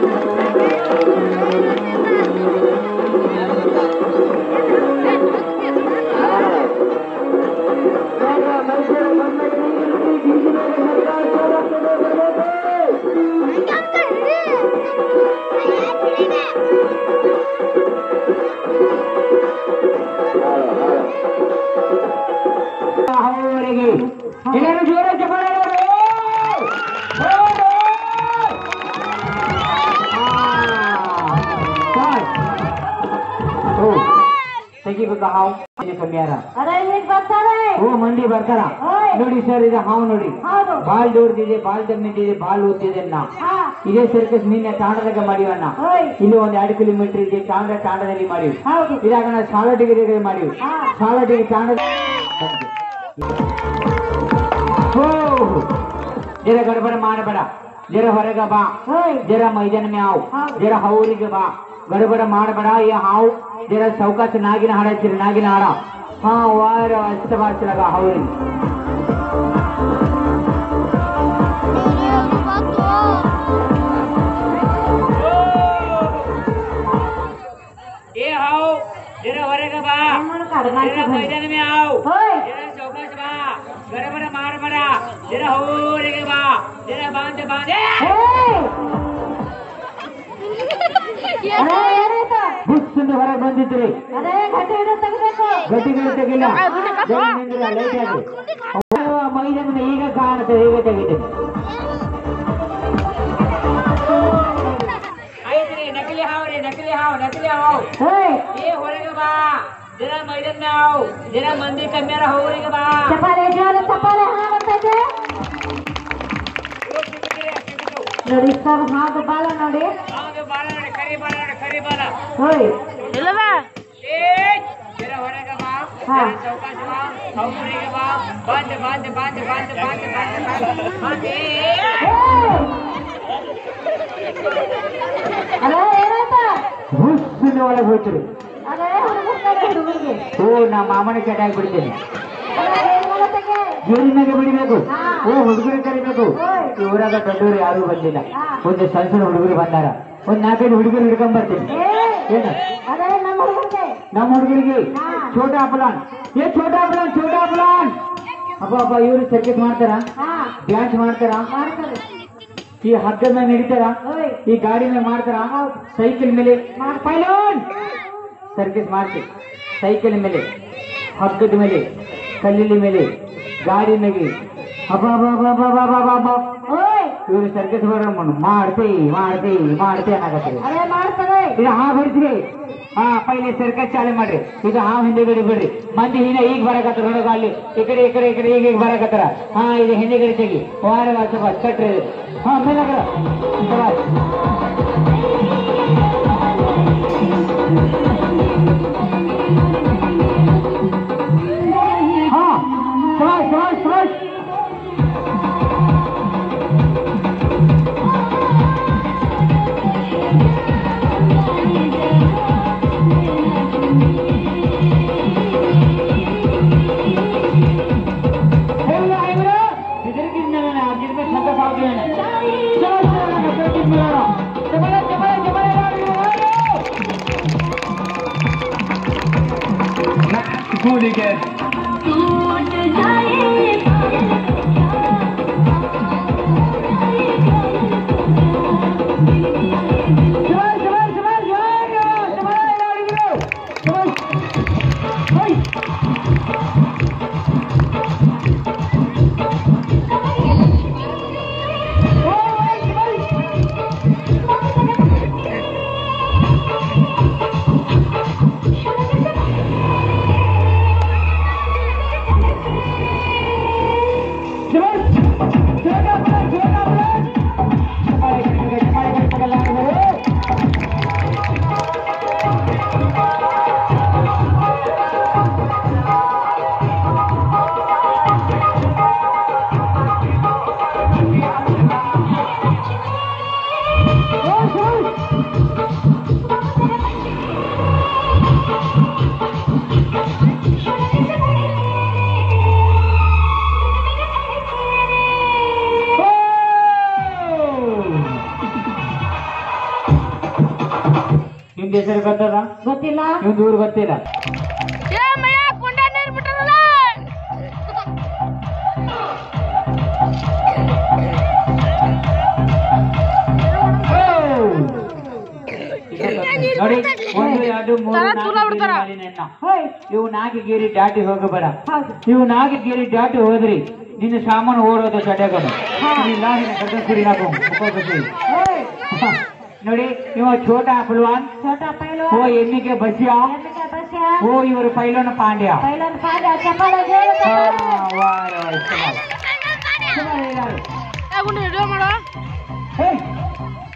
ಅವರಿಗೆ ಎಲ್ಲರೂ ಜೋರ ಚಪ್ಪಾಳೆ ಹೊಡೆದು. ಹೊಡೆದು. ಆ, ಸಾಯ್. ಓ, ತೆಗಿಬೇಕಾ ಹಾವು ಇದು ಕಮ್ಮಿ ಯಾರ ಅರೆ ಈಗ ಬರ್ತಾರೆ ಓ ಮಂದಿ ಬರ್ತಾರ ಓಯ್. ನೋಡಿ ಸರ್ ಇದು ಹಾವು ನೋಡಿ ಹೌದು ಬಾಲ್ ದೊಡ್ಡದಿದೆ ಬಾಲ್ ದಮ್ಮಿದೆ ಬಾಲ್ ಓದ್ತಿದೆ ಅಣ್ಣ ಹಾ ಇದೇ ಸರ್ಕಸ್ ನಿನ್ನೆ ತಾಂಡದಾಗ ಮಾಡಿವಣ್ಣ ಓಯ್ ಇಲ್ಲಿ ಒಂದ್ ಎರಡು ಕಿಲೋಮೀಟರ್ ಇದೆ ತಾಂಡ ತಾಂಡದಲ್ಲಿ ಮಾಡಿವಿ ಹೌದು ಇದಾಗ ನಾವು ಸಾಲಟಿಗೆ ಮಾಡಿವಿ ಹಾ ಸಾಲಟಿಗೆ ತಾಂಡ ಹೋ ಜರ ಗಡಬಡ ಮಾಡಬೇಡ ಜರ ಹೊರಗ ಬಾ ಓಯ್ ಜರ ಮೈದಾನ ಮ್ಯಾವ್ ಹೌದು. ಜರ ಹೌರಿಗೆ ಬಾ ಗಡಬಡ ಮಾಡಬೇಡ ಈ ಹಾವು ಜರ ಸೌಕಾಸ ನಾಗಿನ ಹಾಡ ಹಚ್ಚಿರಿ ನಾಗಿನ ಹಾಡ ಹಾ ವಾರ ಅಷ್ಟ ಬಾಚಲಾಗ ಹೌರಿ ಏ ಹಾವು ಜರ ಹೊರಗ ಬಾ ನಮ್ಮನ್ನು ಕಡಿಮೆ ಜರ ಮೈದಾನ ಮ್ಯಾವ್ ಓಯ್ ಜರ ಸೌಕಾಸ ಬಾ ಗಡಬಡ ಮಾಡಬೇಡ ಜರ ಹೌರಿಗೆ ಬಾ ಜರ ಬಾಂದೆ ಬಾಂದೆ ಏಯ್! ಅರೆ ಏನಾಯ್ತು ಬುಸ್ಸಿಂದ ಹೊರಗೆ ಬಂದಿದ್ರಿ ಅದೇ ಗಟ್ಟಿ ಹಿಡಿದು ತೆಗಿಬೇಕು ಗಟ್ಟಿಗಳು ತೆಗಿಲ್ಲ ಜರ ನಿಂದ್ರಿ, ಲೈಟ್ ಹಾಕ್ರಿ. ಅವ್ವ, ಮೈದಾನ ಈಗ ಕಾಣುತ್ತೆ ಈಗ ತೆಗಿತೀನಿ ಆಯ್ತ್ರಿ ನಕಲಿ ಹಾವು ರೀ ನಕಲಿ ಹಾವು ನಕಲಿ ಹಾವು ಓಯ್ ಏ ಹೊರಗೆ ಬಾ ಜರ ಮೈದಾನ ಮ್ಯಾವ್ ಜರ ಮಂದಿ ಕಮ್ಮಿಯಾರ ಹೋಗ್ರಿಗೆ ಬಾ ಚಪ್ಪಾಳೆ ಜೋರ ಚಪ್ಪಾಳೆ ಹಾ ಬರ್ತೈತೆ ನೋಡಿ ಸರ್ ಹಾದು ಬಾಳ ನೋಡಿ ಹೌದು ಬಾಳ ನೋಡಿ ಕರಿ ಬಾಳ ನೋಡಿ ಕರಿ ಬಾಳ ಓಯ್ ಏ ಜರ ಹೊರಗೆ ಬಾ ಹಾ. ಜರ ಚೌಕಾಶ ಬಾ ಹೋಗ್ರಿಗೆ ಬಾ ಬಾಂದೆ ಬಾಂದೆ ಬಾಂದೆ ಬಾಂದೆ ಬಾಂದೆ ಬಾಂದೆ ಬಾಂದೆ ಬಾಂದೆ ಏಯ್! ಅರೆ ಏನಾಯ್ತು ಬುಸ್ಸಿಂದ ಒಳಗೆ ಹೋಯ್ತು ಅದೇ ಹುಡುಗರ್ತಾರೆ ಹುಡುಗರಿಗೆ ಓ ನಾ ಮಾಮನ ಕೆಟ್ಟಾಗಿ ಬಿಡ್ತೇನೆ ಅರೆ ಏನ್ ಮಾಡತ್ತಕ್ಕೆ ಜೇಲಿನಾಗೆ ಬಿಡಬೇಕು ಹಾ. ಓ ಹುಡುಗರು ಕರಿಬೇಕು ಓಯ್. ಈ ಊರಾಗ ದೊಡ್ಡವರು ಯಾರು ಬಂದಿಲ್ಲ ಹಾ. ಒಂದು ಸಣ್ಣ ಸಣ್ಣ ಹುಡುಗರು ಬಂದಾರ ಒಂದ್ ನಾಲ್ಕೈದು ಹುಡುಗರು ಹಿಡ್ಕೊಂಡ್ ಬರ್ತೀನಿ ಏಯ್! ಏನ ಅದೇ ನಮ್ಮ ಹುಡುಗರಿಗೆ ನಮ್ಮ ಹುಡುಗರಿಗೆ ಹಾ. ಛೋಟಾ ಪ್ಲಾನ್ ಏ ಛೋಟಾ ಪ್ಲಾನ್ ಛೋಟಾ ಪ್ಲಾನ್ ಅಪ್ಪ ಅಪ್ಪ ಇವರು ಸರ್ಕಿಟ್ ಮಾಡ್ತಾರ ಹಾ ಡ್ಯಾನ್ಸ್ ಮಾಡ್ತಾರ ಮಾಡ್ತಾರೆ ಈ ಹಗ್ಗದ ಮೇಲೆ ನಡೀತಾರ ಓಯ್ ಈ ಗಾಡಿ ಮೇಲೆ ಮಾಡ್ತಾರ ಸೈಕಲ್ ಮೇಲೆ ಪೈಲೋನ್ ಸರ್ಕಿಸ್ ಮಾಡ್ತಿ ಸೈಕಲ್ ಮೇಲೆ ಹಗ್ಗದ ಮೇಲೆ ಕಲ್ಲಿನ ಮೇಲೆ ಗಾಡಿ ಮೇಲೆ ಅಬ್ಬಾ ಅಬ್ಬಾ ಅಬ್ಬಾ ಅಬ್ಬಾ ಅಬ್ಬಾ ಅಬ್ಬಾ ಅಬ್ಬಾ. ಓಯ್ ಇವರು ಸರ್ಕಸ್ ಬರೋ ಮಾಡ್ತಿ ಮಾಡ್ತಿ ಮಾಡ್ತಿ ಅನ್ನಕತ್ತೀರಿ ಅದೇ ಮಾಡ್ತಾರೆ ಇದು ಹಾ ಬಿಡ್ತೀರಿ ಹಾ ಪೈಲೆ ಸರ್ಕಸ್ ಚಾಲು ಮಾಡ್ರಿ ಇದು ಹಾ ಹಿಂದೆಗಡೆ ಬಿಡ್ರಿ ಮಂದಿ ಹಿನ ಈಗ ಬರಕತ್ತಾರ ನೋಡಗ ಅಲ್ಲಿ ಈ ಕಡೆ ಈ ಕಡೆ ಈ ಕಡೆ ಈಗ ಈಗ ಬರಕತ್ತಾರ ಹಾ ಇದು ಹಿಂದೆಗಡೆ ತೆಗಿ ವಾರ ಸ್ವಲ್ಪ ಕಟ್ರಿ ಇದು. ಹಾ ಮೇಲೆ ಹಾ ಸವಾಲ್ ಸವಾಲ್ ಸವಾಲ್ ಹೇಳು ಐವರು ಹೆದರಿಕಿದ್ನ ನಾನು ಆಗಿರ್ಬೇಕು ಸಂತ ಸಾವುದೇನೆ ಚಲೋ ಚಲೋ ನಾನು ಕಟ್ಟಿದ್ ಮೇಲಾರ ಚಬಲ ಚಬಲ ಚಬಲ Hooligan. ಚಬಲ ಚಬಲ ಚಬಲ ಯಾರು ಚಬಲ ಯಾರಿದ್ರು ಚಬಲ ಹೈ ನಿಮ್ದು ಹೆಸರು ಗೊತ್ತದ ಗೊತ್ತಿಲ್ಲ ನಿಮ್ದು ಊರು ಗೊತ್ತಿಲ್ಲ ಏ ಮಯ್ಯ ಕೊಂಡ ನೀರು ಬಿಟ್ಟರಲ್ಲ ನೋಡಿ ಒಂದು ಎರಡು ಮೂರು ತರ ನಾಲ್ಕು ತೂಲ ಗೇರಿ ಬಿಡ್ತಾರ. ಮಾಡಿನಿ ಅಣ್ಣ. ಹೋಯ್ ಇವು ನಾಲ್ಕು ದಾಟಿ ಹೋಗಬೇಡ ಹೌದು ಇವು ನಾಲ್ಕು ಗೇರಿ ದಾಟಿ ಹೋದ್ರಿ ನಿನ್ನ ಸಾಮಾನು ಓಡೋದು ಸಡ್ಯಾಗನು ಇಲ್ಲ ನಿನ್ನ ಗಡ್ಡ ಕುರಿ ನಾವು ಹೋಯ್ ನೋಡಿ ಇವ ಛೋಟ ಪಲ್ವಾನ್ छोटा ಓ पहलवान ಎಣ್ಣಿಗೆ ಬಸ್ಯಾ ಎಮ್ಮಿಗೆ ಬಸ್ಯ ಓ ಇವರು ಪೈಲೋನ ಪಾಂಡ್ಯ ಪೈಲನ್ ಪಾಂಡ್ಯ ಚಪ್ಪಾಳೆ ಜೋರು ಹಾ, ಚಪ್ಪಾಳೆ. ವಾ, ವಾ, ಇಷ್ಟ ಮಾಡು. ಸುಮಾರು ಹೇಳಾರು. ಏ ಗುಂಡು ಹಿಡಿಯೋ ಮಾಡೋ ಹೇ,